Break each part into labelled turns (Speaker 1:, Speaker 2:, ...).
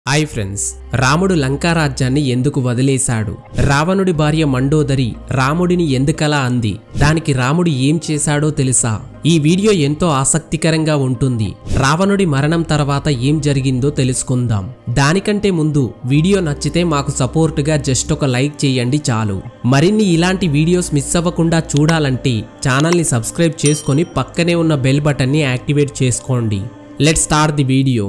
Speaker 1: hi friends రాముడు లంకారాజ్యాన్ని ఎందుకు వదిలేశాడు రావణుడి భార్య మండోదరి రాముడిని ఎందుకలా అంది దానికి రాముడు ఏం చేశాడో తెలుసా ఈ వీడియో ఎంతో ఆసక్తికరంగా ఉంటుంది రావణుడి మరణం తర్వాత ఏం జరిగిందో తెలుసుకుందాం దానికంటే ముందు వీడియో నచ్చితే మాకు సపోర్టుగా జస్ట్ ఒక లైక్ చేయండి చాలు మరిన్ని ఇలాంటి వీడియోస్ మిస్ అవ్వకుండా చూడాలంటే ఛానల్ని సబ్స్క్రైబ్ చేసుకొని పక్కనే ఉన్న బెల్ బటన్ని యాక్టివేట్ చేసుకోండి let start the video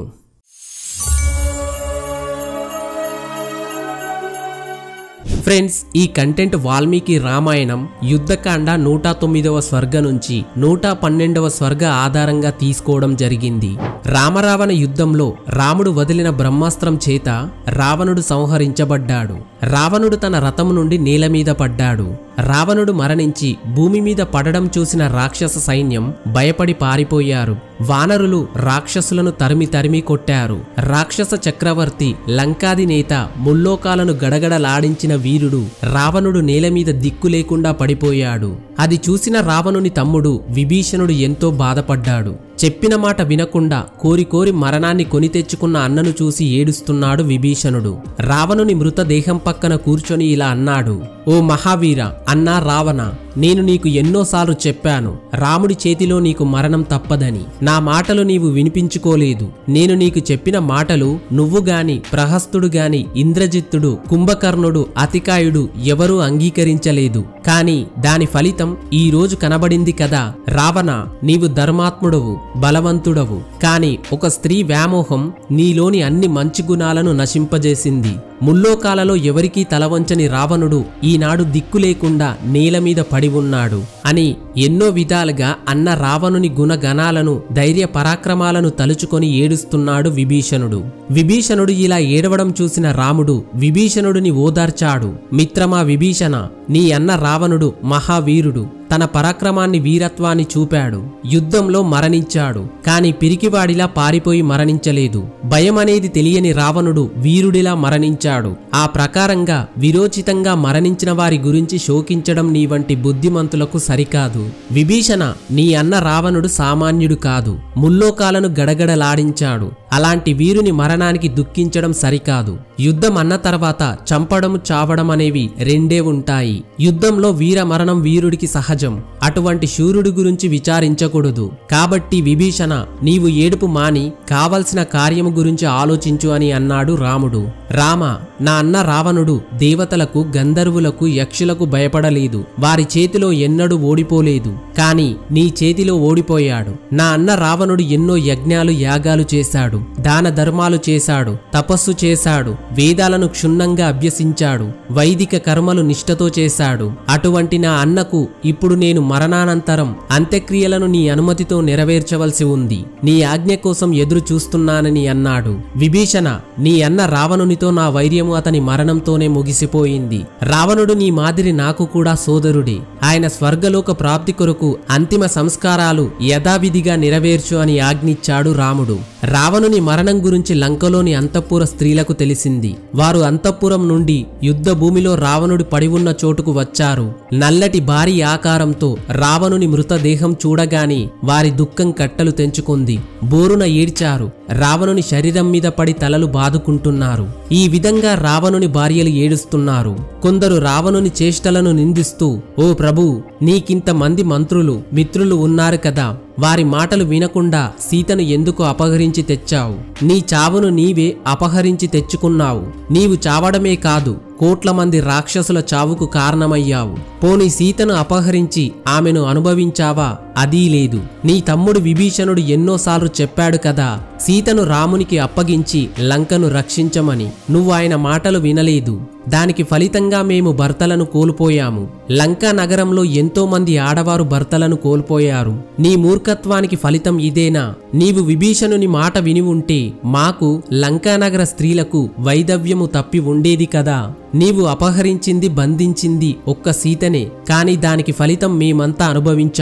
Speaker 1: friends ఈ కంటెంట్ వాల్మీకి రామాయణం యుద్ధకాండ నూట తొమ్మిదవ స్వర్గ నుంచి నూట పన్నెండవ స్వర్గ ఆధారంగా తీసుకోవడం జరిగింది రామరావణ యుద్ధంలో రాముడు వదిలిన బ్రహ్మాస్త్రం చేత రావణుడు సంహరించబడ్డాడు రావణుడు తన రథం నుండి నేల మీద పడ్డాడు రావణుడు మరణించి భూమి మీద పడడం చూసిన రాక్షస సైన్యం భయపడి పారిపోయారు వానరులు రాక్షసులను తరిమి తరిమి కొట్టారు రాక్షస చక్రవర్తి లంకాది నేత ముల్లోకాలను గడగడలాడించిన వీరుడు రావణుడు నేల మీద దిక్కు లేకుండా పడిపోయాడు అది చూసిన రావణుని తమ్ముడు విభీషణుడు ఎంతో బాధపడ్డాడు చెప్పిన మాట వినకుండా కోరి కోరి మరణాన్ని కొని తెచ్చుకున్న అన్నను చూసి ఏడుస్తున్నాడు విభీషణుడు రావణుని మృతదేహం పక్కన కూర్చొని ఇలా అన్నాడు ఓ మహావీర అన్నా రావణ నేను నీకు ఎన్నోసార్లు చెప్పాను రాముడి చేతిలో నీకు మరణం తప్పదని నా మాటలు నీవు వినిపించుకోలేదు నేను నీకు చెప్పిన మాటలు నువ్వు గాని ప్రహస్తుడు గాని ఇంద్రజిత్తుడు కుంభకర్ణుడు అతికాయుడు ఎవరూ అంగీకరించలేదు కాని దాని ఫలితం ఈ రోజు కనబడింది కదా రావణ నీవు ధర్మాత్ముడవు బలవంతుడవు కాని ఒక స్త్రీ వ్యామోహం నీలోని అన్ని మంచి గుణాలను నశింపజేసింది ముల్లోకాలలో ఎవరికీ తలవంచని రావణుడు ఈనాడు దిక్కు లేకుండా నేల మీద పడి ఉన్నాడు అని ఎన్నో విధాలుగా అన్న రావణుని గుణగణాలను ధైర్య పరాక్రమాలను తలుచుకొని ఏడుస్తున్నాడు విభీషణుడు విభీషణుడు ఇలా ఏడవడం చూసిన రాముడు విభీషణుడిని ఓదార్చాడు మిత్రమా విభీషణ నీ అన్న రావణుడు మహావీరుడు తన పరాక్రమాన్ని వీరత్వాన్ని చూపాడు యుద్ధంలో మరణించాడు కాని పిరికివాడిలా పారిపోయి మరణించలేదు భయం అనేది తెలియని రావణుడు వీరుడిలా మరణించాడు ఆ ప్రకారంగా విరోచితంగా మరణించిన వారి గురించి శోకించడం నీ వంటి బుద్ధిమంతులకు సరికాదు విభీషణ నీ అన్న రావణుడు సామాన్యుడు కాదు ముల్లోకాలను గడగడలాడించాడు అలాంటి వీరుని మరణానికి దుఃఖించడం సరికాదు యుద్ధం అన్న తర్వాత చంపడం చావడం అనేవి రెండే ఉంటాయి యుద్ధంలో వీర మరణం వీరుడికి సహజం అటువంటి శూరుడి గురించి విచారించకూడదు కాబట్టి విభీషణ నీవు ఏడుపు మాని కావలసిన కార్యము గురించి ఆలోచించు అని అన్నాడు రాముడు రామ నా అన్న రావణుడు దేవతలకు గంధర్వులకు యక్షులకు భయపడలేదు వారి చేతిలో ఎన్నడూ ఓడిపోలేదు కాని నీ చేతిలో ఓడిపోయాడు నా అన్న రావణుడు ఎన్నో యజ్ఞాలు యాగాలు చేశాడు దాన ధర్మాలు చేశాడు తపస్సు చేశాడు వేదాలను క్షుణ్ణంగా అభ్యసించాడు వైదిక కర్మలు నిష్ఠతో చేశాడు అటువంటి నా అన్నకు ఇప్పుడు నేను మరణానంతరం అంత్యక్రియలను నీ అనుమతితో నెరవేర్చవలసి ఉంది నీ ఆజ్ఞ కోసం ఎదురు చూస్తున్నానని అన్నాడు విభీషణ నీ అన్న రావణునితో నా వైర్యము అతని మరణంతోనే ముగిసిపోయింది రావణుడు నీ మాదిరి నాకు కూడా సోదరుడే ఆయన స్వర్గలోక ప్రాప్తి కొరకు అంతిమ సంస్కారాలు యథావిధిగా నెరవేర్చు అని ఆజ్ఞిచ్చాడు రాముడు రావణుని మరణం గురించి లంకలోని అంతఃపుర స్త్రీలకు తెలిసింది వారు అంతఃపురం నుండి యుద్ధ భూమిలో రావణుడి పడి ఉన్న చోటుకు వచ్చారు నల్లటి భారీ ఆకారంతో రావణుని మృతదేహం చూడగానే వారి దుఃఖం కట్టలు తెంచుకుంది బోరున ఏడ్చారు రావణుని శరీరం మీద పడి తలలు బాదుకుంటున్నారు ఈ విధంగా రావణుని భార్యలు ఏడుస్తున్నారు కొందరు రావణుని చేష్టలను నిందిస్తూ ఓ ప్రభు నీకింత మంది మంత్రులు మిత్రులు ఉన్నారు కదా వారి మాటలు వినకుండా సీతను ఎందుకు అపహరించి తెచ్చావు నీ చావును నీవే అపహరించి తెచ్చుకున్నావు నీవు చావడమే కాదు కోట్ల మంది రాక్షసుల చావుకు కారణమయ్యావు పోని సీతను అపహరించి ఆమెను అనుభవించావా అదీ లేదు నీ తమ్ముడు విభీషణుడు ఎన్నోసార్లు చెప్పాడు కదా సీతను రామునికి అప్పగించి లంకను రక్షించమని నువ్వు ఆయన మాటలు వినలేదు దానికి ఫలితంగా మేము భర్తలను కోల్పోయాము లంకా నగరంలో ఎంతో మంది ఆడవారు భర్తలను కోల్పోయారు నీ మూర్ఖత్వానికి ఫలితం ఇదేనా నీవు విభీషణుని మాట విని ఉంటే మాకు లంకానగర స్త్రీలకు వైదవ్యము తప్పి ఉండేది కదా నీవు అపహరించింది బంధించింది ఒక్క సీతనే కాని దానికి ఫలితం మేమంతా అనుభవించాము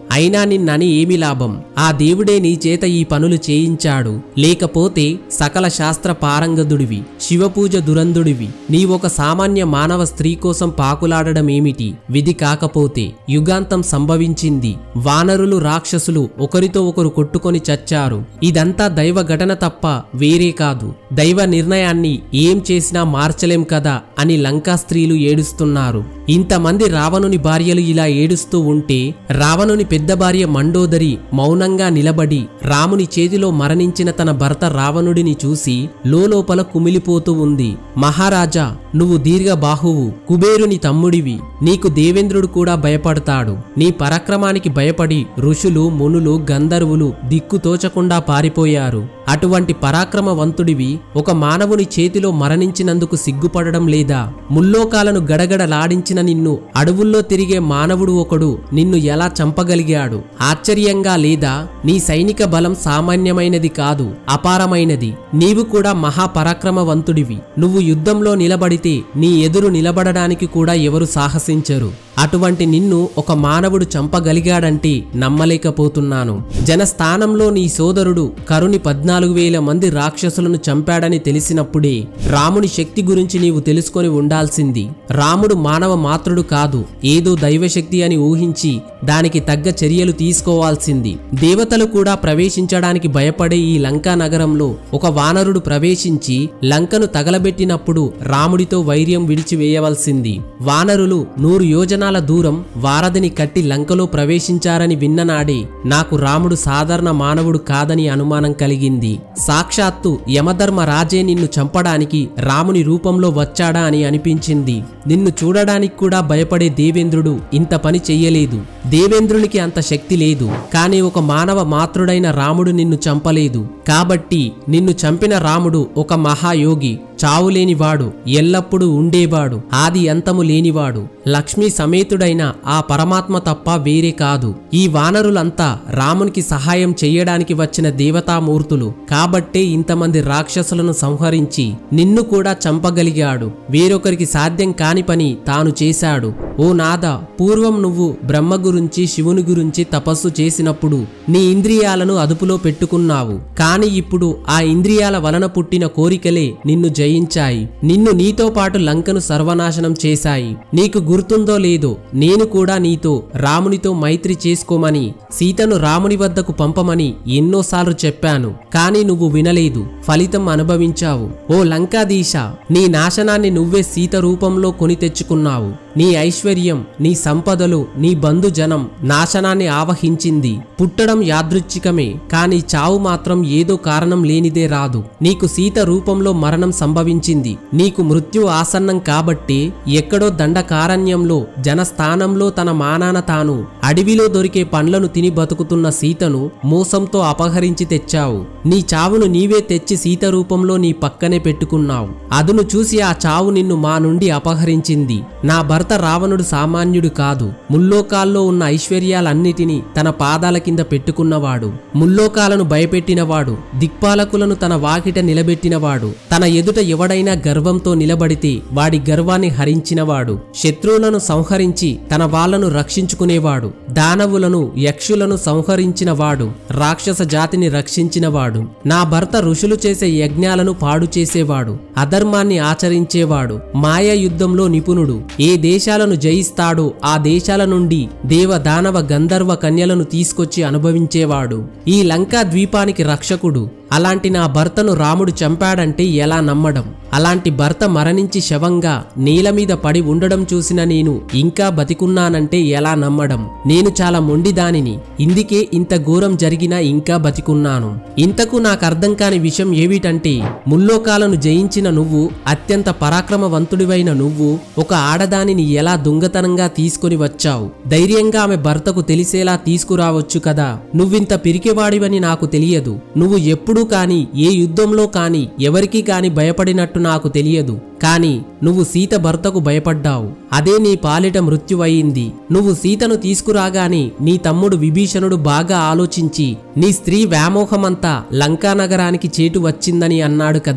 Speaker 1: అయినా నిన్నని ఏమి లాభం ఆ దేవుడే నీ చేత ఈ పనులు చేయించాడు లేకపోతే సకల శాస్త్ర పారంగదుడివి శివపూజ దురందుడివి నీవొక సామాన్య మానవ స్త్రీ కోసం పాకులాడడం ఏమిటి విధి కాకపోతే యుగాంతం సంభవించింది వానరులు రాక్షసులు ఒకరితో ఒకరు కొట్టుకొని చచ్చారు ఇదంతా దైవ ఘటన తప్ప వేరే కాదు దైవ నిర్ణయాన్ని ఏం చేసినా మార్చలేం కదా అని లంకా స్త్రీలు ఏడుస్తున్నారు ఇంతమంది రావణుని భార్యలు ఇలా ఏడుస్తూ ఉంటే రావణుని పెద్ద భార్య మండోదరి మౌనంగా నిలబడి రాముని చేతిలో మరణించిన తన భర్త రావణుడిని చూసి లోలోపల కుమిలిపోతూ ఉంది మహారాజా నువ్వు దీర్ఘ బాహువు కుబేరుని తమ్ముడివి నీకు దేవేంద్రుడు కూడా భయపడతాడు నీ పరాక్రమానికి భయపడి ఋషులు మునులు గంధర్వులు దిక్కుతోచకుండా పారిపోయారు అటువంటి పరాక్రమవంతుడివి ఒక మానవుని చేతిలో మరణించినందుకు సిగ్గుపడడం లేదా ముల్లోకాలను గడగడలాడించిన నిన్ను అడవుల్లో తిరిగే మానవుడు ఒకడు నిన్ను ఎలా చంపగలిగాడు ఆశ్చర్యంగా లేదా నీ సైనిక బలం సామాన్యమైనది కాదు అపారమైనది నీవు కూడా మహాపరాక్రమవంతుడివి నువ్వు యుద్ధంలో నిలబడితే నీ ఎదురు నిలబడడానికి కూడా ఎవరు సాహసించరు అటువంటి నిన్ను ఒక మానవుడు చంపగలిగాడంటే నమ్మలేకపోతున్నాను జనస్థానంలో నీ సోదరుడు కరుని పద్నాలుగు వేల మంది రాక్షసులను చంపాడని తెలిసినప్పుడే రాముని శక్తి గురించి నీవు తెలుసుకొని ఉండాల్సింది రాముడు మానవ మాతృడు కాదు ఏదో దైవశక్తి అని ఊహించి దానికి తగ్గ చర్యలు తీసుకోవాల్సింది దేవతలు కూడా ప్రవేశించడానికి భయపడే ఈ లంకా నగరంలో ఒక వానరుడు ప్రవేశించి లంకను తగలబెట్టినప్పుడు రాముడితో వైర్యం విడిచివేయవలసింది వానరులు నూరు యోజనాల దూరం వారధిని కట్టి లంకలో ప్రవేశించారని విన్ననాడే నాకు రాముడు సాధారణ మానవుడు కాదని అనుమానం కలిగింది సాక్షాత్తు యమధర్మ రాజే నిన్ను చంపడానికి రాముని రూపంలో వచ్చాడా అని అనిపించింది నిన్ను చూడడానికి కూడా భయపడే దేవేంద్రుడు ఇంత పని చెయ్యలేదు దేవేంద్రునికి అంత శక్తి లేదు కానీ ఒక మానవ మాతృడైన రాముడు నిన్ను చంపలేదు కాబట్టి నిన్ను చంపిన రాముడు ఒక మహాయోగి చావులేనివాడు ఎల్లప్పుడూ ఉండేవాడు ఆది అంతము లేనివాడు లక్ష్మీ సమేతుడైన ఆ పరమాత్మ తప్ప వేరే కాదు ఈ వానరులంతా రామునికి సహాయం చెయ్యడానికి వచ్చిన దేవతామూర్తులు కాబట్టే ఇంతమంది రాక్షసులను సంహరించి నిన్ను కూడా చంపగలిగాడు వేరొకరికి సాధ్యం కాని పని తాను చేశాడు ఓ నాద పూర్వం నువ్వు బ్రహ్మ గురించి శివుని గురించి తపస్సు చేసినప్పుడు నీ ఇంద్రియాలను అదుపులో పెట్టుకున్నావు కాని ఇప్పుడు ఆ ఇంద్రియాల వలన పుట్టిన కోరికలే నిన్ను జయించాయి నిన్ను నీతో పాటు లంకను సర్వనాశనం చేశాయి నీకు గుర్తుందో లేదో నేను కూడా నీతో రామునితో మైత్రి చేసుకోమని సీతను రాముని వద్దకు పంపమని ఎన్నోసార్లు చెప్పాను కానీ నువ్వు వినలేదు ఫలితం అనుభవించావు ఓ లంకాదీశ నీ నాశనాన్ని నువ్వే సీత రూపంలో కొని తెచ్చుకున్నావు నీ ఐశ్వర్యం నీ సంపదలు నీ బంధుజనం నాశనాన్ని ఆవహించింది పుట్టడం యాదృచ్ఛికమే కాని చావు మాత్రం ఏదో కారణం లేనిదే రాదు నీకు సీత రూపంలో మరణం సంభవించింది నీకు మృత్యు ఆసన్నం కాబట్టే ఎక్కడో దండకారణ్యంలో జనస్థానంలో తన మానాన తాను అడవిలో దొరికే పండ్లను తిని బతుకుతున్న సీతను మోసంతో అపహరించి తెచ్చావు నీ చావును నీవే తెచ్చి సీత రూపంలో నీ పక్కనే పెట్టుకున్నావు అదును చూసి ఆ చావు నిన్ను మా నుండి అపహరించింది నా భర్త రావణుడు సామాన్యుడు కాదు ముల్లోకాల్లో ఉన్న ఐశ్వర్యాలన్నిటినీ తన పాదాల కింద పెట్టుకున్నవాడు ముల్లోకాలను భయపెట్టినవాడు దిక్పాలకులను తన వాకిట నిలబెట్టినవాడు తన ఎదుట ఎవడైనా గర్వంతో నిలబడితే వాడి గర్వాన్ని హరించినవాడు శత్రువులను సంహరించి తన వాళ్లను రక్షించుకునేవాడు దానవులను యక్షులను సంహరించినవాడు రాక్షస జాతిని రక్షించినవాడు నా భర్త ఋషులు చేసే యజ్ఞాలను పాడు చేసేవాడు అధర్మాన్ని ఆచరించేవాడు మాయా యుద్ధంలో నిపుణుడు ఏ దేశాలను జయిస్తాడో ఆ దేశాల నుండి దేవ దానవ గంధర్వ కన్యలను తీసుకొచ్చి అనుభవించేవాడు ఈ లంకా ద్వీపానికి రక్షకుడు అలాంటి నా భర్తను రాముడు చంపాడంటే ఎలా నమ్మడం అలాంటి భర్త మరణించి శవంగా నేల మీద పడి ఉండడం చూసిన నేను ఇంకా బతికున్నానంటే ఎలా నమ్మడం నేను చాలా మొండిదానిని ఇందుకే ఇంత ఘోరం జరిగినా ఇంకా బతికున్నాను ఇంతకు నాకు అర్థం కాని విషయం ఏమిటంటే ముల్లోకాలను జయించిన నువ్వు అత్యంత పరాక్రమవంతుడివైన నువ్వు ఒక ఆడదానిని ఎలా దొంగతనంగా తీసుకొని వచ్చావు ధైర్యంగా ఆమె భర్తకు తెలిసేలా తీసుకురావచ్చు కదా నువ్వింత పిరికివాడివని నాకు తెలియదు నువ్వు ఎప్పుడూ కాని ఏ యుద్ధంలో కాని ఎవరికీ కాని భయపడినట్టు నాకు తెలియదు కాని నువ్వు సీత భర్తకు భయపడ్డావు అదే నీ పాలిట మృత్యువయింది నువ్వు సీతను తీసుకురాగానే నీ తమ్ముడు విభీషణుడు బాగా ఆలోచించి నీ స్త్రీ వ్యామోహమంతా లంకా నగరానికి చేటు వచ్చిందని అన్నాడు కదా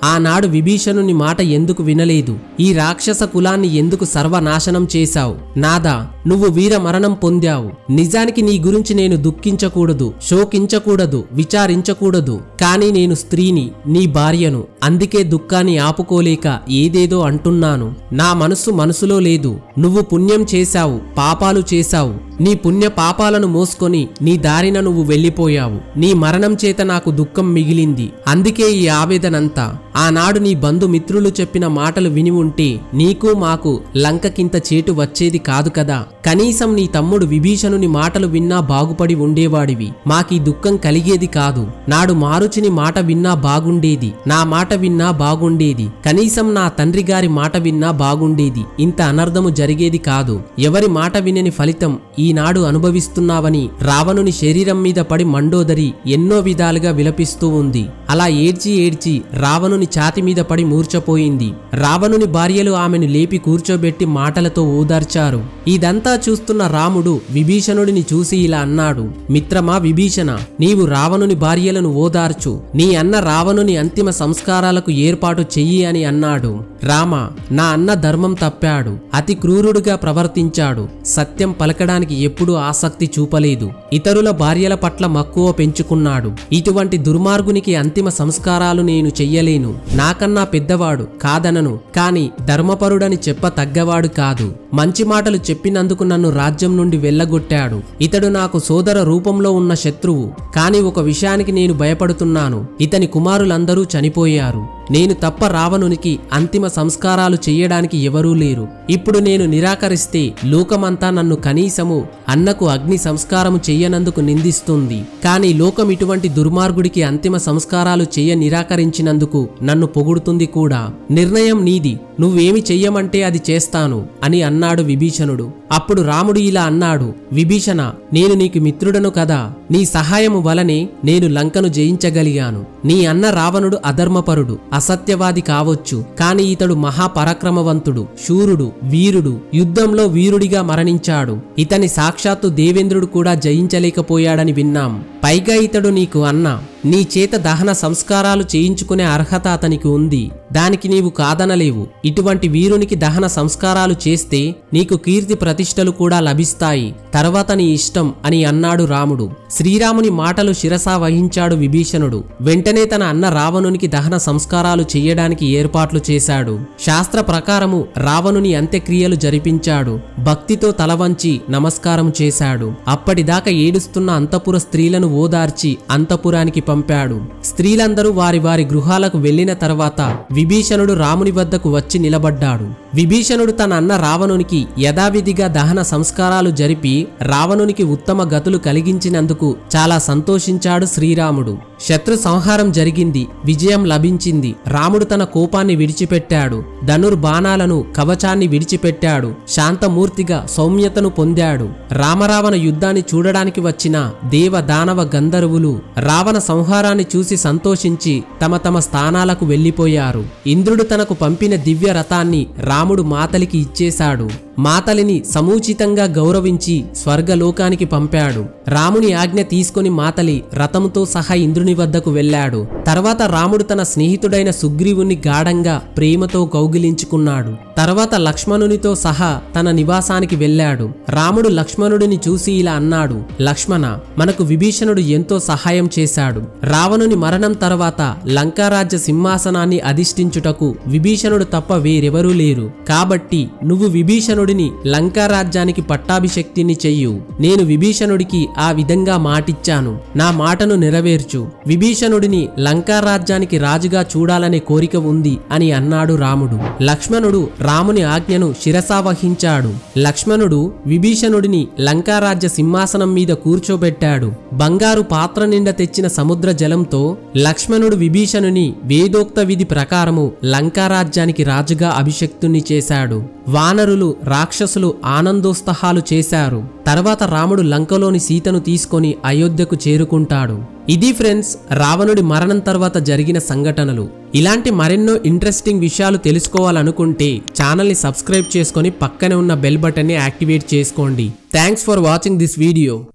Speaker 1: ఆనాడు విభీషణుని మాట ఎందుకు వినలేదు ఈ రాక్షస కులాన్ని ఎందుకు సర్వనాశనం చేశావు నాదా నువ్వు వీర మరణం పొందావు నిజానికి నీ గురించి నేను దుఃఖించకూడదు శోకించకూడదు విచారించకూడదు కానీ నేను స్త్రీని నీ భార్యను అందుకే దుఃఖాన్ని ఆపుకోలేక ఏదేదో అంటున్నాను నా మనస్సు మనసులో లేదు నువ్వు పుణ్యం చేశావు పాపాలు చేశావు నీ పుణ్య పాపాలను మోసుకొని నీ దారిన నువ్వు వెళ్ళిపోయావు నీ మరణం చేత నాకు దుఃఖం మిగిలింది అందుకే ఈ ఆవేదనంతా ఆనాడు నీ బంధుమిత్రులు చెప్పిన మాటలు విని ఉంటే నీకు మాకు లంకకింత చేటు వచ్చేది కాదు కదా కనీసం నీ తమ్ముడు విభీషణుని మాటలు విన్నా బాగుపడి ఉండేవాడివి మాకీ దుఃఖం కలిగేది కాదు నాడు మారుచిని మాట విన్నా బాగుండేది నా మాట విన్నా బాగుండేది కనీసం నా తండ్రి గారి మాట విన్నా బాగుండేది ఇంత అనర్థము జరిగేది కాదు ఎవరి మాట వినని ఫలితం ఈనాడు అనుభవిస్తున్నావని రావణుని శరీరం మీద పడి మండోదరి ఎన్నో విధాలుగా విలపిస్తూ ఉంది అలా ఏడ్చి ఏడ్చి రావణుని ఛాతి మీద పడి మూర్చపోయింది రావణుని భార్యలు ఆమెను లేపి కూర్చోబెట్టి మాటలతో ఓదార్చారు ఇదంతా చూస్తున్న రాముడు విభీషణుడిని చూసి ఇలా అన్నాడు మిత్రమా విభీషణ నీవు రావణుని భార్యలను ఓదార్చు నీ అన్న రావణుని అంతిమ సంస్కారాలకు ఏర్పాటు చెయ్యి అని అన్నాడు రామ నా అన్న ధర్మం తప్పాడు అతి క్రూరుడుగా ప్రవర్తించాడు సత్యం పలకడానికి ఎప్పుడూ ఆసక్తి చూపలేదు ఇతరుల భార్యల పట్ల మక్కువ పెంచుకున్నాడు ఇటువంటి దుర్మార్గునికి అంతిమ సంస్కారాలు నేను చెయ్యలేను నాకన్నా పెద్దవాడు కాదనను కాని ధర్మపరుడని చెప్ప తగ్గవాడు కాదు మంచి మాటలు చెప్పినందుకు నన్ను రాజ్యం నుండి వెళ్ళగొట్టాడు ఇతడు నాకు సోదర రూపంలో ఉన్న శత్రువు కాని ఒక విషయానికి నేను భయపడుతున్నాను ఇతని కుమారులందరూ చనిపోయారు నేను తప్ప రావణునికి అంతిమ సంస్కారాలు చెయ్యడానికి ఎవరూ లేరు ఇప్పుడు నేను నిరాకరిస్తే లోకమంతా నన్ను కనీసము అన్నకు అగ్ని సంస్కారము చెయ్యనందుకు నిందిస్తుంది కానీ లోకం ఇటువంటి దుర్మార్గుడికి అంతిమ సంస్కారాలు చెయ్య నిరాకరించినందుకు నన్ను పొగుడుతుంది కూడా నిర్ణయం నీది నువ్వేమి చెయ్యమంటే అది చేస్తాను అని అన్నాడు విభీషణుడు అప్పుడు రాముడు ఇలా అన్నాడు విభీషణ నేను నీకు మిత్రుడను కదా నీ సహాయము వలనే నేను లంకను జయించగలిగాను నీ అన్న రావణుడు అధర్మపరుడు అసత్యవాది కావచ్చు కాని ఇతడు మహాపరాక్రమవంతుడు శూరుడు వీరుడు యుద్ధంలో వీరుడిగా మరణించాడు ఇతని సాక్షాత్తు దేవేంద్రుడు కూడా జయించలేకపోయాడని విన్నాం పైగా ఇతడు నీకు అన్న నీ చేత దహన సంస్కారాలు చేయించుకునే అర్హత అతనికి ఉంది దానికి నీవు కాదనలేవు ఇటువంటి వీరునికి దహన సంస్కారాలు చేస్తే నీకు కీర్తి ప్రతిష్టలు కూడా లభిస్తాయి తర్వాత నీ ఇష్టం అని అన్నాడు రాముడు శ్రీరాముని మాటలు శిరసా వహించాడు విభీషణుడు వెంటనే తన అన్న రావణునికి దహన సంస్కారాలు చెయ్యడానికి ఏర్పాట్లు చేశాడు శాస్త్ర ప్రకారము రావణుని అంత్యక్రియలు జరిపించాడు భక్తితో తలవంచి నమస్కారం చేశాడు అప్పటిదాకా ఏడుస్తున్న అంతపుర స్త్రీలను ఓదార్చి అంతపురానికి పంపాడు స్త్రీలందరూ వారి వారి గృహాలకు వెళ్లిన తర్వాత విభీషణుడు రాముని వద్దకు వచ్చి నిలబడ్డాడు విభీషణుడు తన అన్న రావణునికి యథావిధిగా దహన సంస్కారాలు జరిపి రావణునికి ఉత్తమ గతులు కలిగించినందుకు చాలా సంతోషించాడు శ్రీరాముడు శత్రు సంహారం జరిగింది విజయం లభించింది రాముడు తన కోపాన్ని విడిచిపెట్టాడు ధనుర్బాణాలను కవచాన్ని విడిచిపెట్టాడు శాంతమూర్తిగా సౌమ్యతను పొందాడు రామరావణ యుద్ధాన్ని చూడడానికి వచ్చిన దేవ దానవ గంధర్వులు రావణ సంహారాన్ని చూసి సంతోషించి తమ తమ స్థానాలకు వెళ్ళిపోయారు ఇంద్రుడు తనకు పంపిన దివ్య రథాన్ని రాముడు మాతలికి ఇచ్చేశాడు మాతలిని సమూచితంగా గౌరవించి స్వర్గలోకానికి పంపాడు రాముని ఆజ్ఞ తీసుకొని మాతలి రథముతో సహా ఇంద్రుని వద్దకు వెళ్ళాడు తర్వాత రాముడు తన స్నేహితుడైన సుగ్రీవుని గాఢంగా ప్రేమతో కౌగిలించుకున్నాడు తర్వాత లక్ష్మణునితో సహా తన నివాసానికి వెళ్ళాడు రాముడు లక్ష్మణుడిని చూసి ఇలా అన్నాడు లక్ష్మణ మనకు విభీషణుడు ఎంతో సహాయం చేశాడు రావణుని మరణం తర్వాత లంకారాజ్య సింహాసనాన్ని అధిష్ఠించుటకు విభీషణుడు తప్ప వేరెవరూ లేరు కాబట్టి నువ్వు విభీషణుడిని లంకా రాజ్యానికి పట్టాభిషక్తిని చెయ్యు నేను విభీషణుడికి ఆ విధంగా మాటిచ్చాను నా మాటను నెరవేర్చు విభీషణుడిని లంకా రాజ్యానికి రాజుగా చూడాలనే కోరిక ఉంది అని అన్నాడు రాముడు లక్ష్మణుడు రాముని ఆజ్ఞను శిరసావహించాడు లక్ష్మణుడు విభీషణుడిని లంకారాజ్య సింహాసనం మీద కూర్చోబెట్టాడు బంగారు పాత్ర నిండా తెచ్చిన సముద్ర జలంతో లక్ష్మణుడు విభీషణుని వేదోక్త విధి ప్రకారము లంకారాజ్యానికి రాజుగా అభిషక్తుణ్ణి చేశాడు వానరులు రాక్షసులు ఆనందోత్సహాలు చేశారు తర్వాత రాముడు లంకలోని సీతను తీసుకొని అయోధ్యకు చేరుకుంటాడు ఇది ఫ్రెండ్స్ రావణుడి మరణం తర్వాత జరిగిన సంఘటనలు ఇలాంటి మరెన్నో ఇంట్రెస్టింగ్ విషయాలు తెలుసుకోవాలనుకుంటే ఛానల్ని సబ్స్క్రైబ్ చేసుకొని పక్కనే ఉన్న బెల్ బటన్ని యాక్టివేట్ చేసుకోండి thanks for watching this video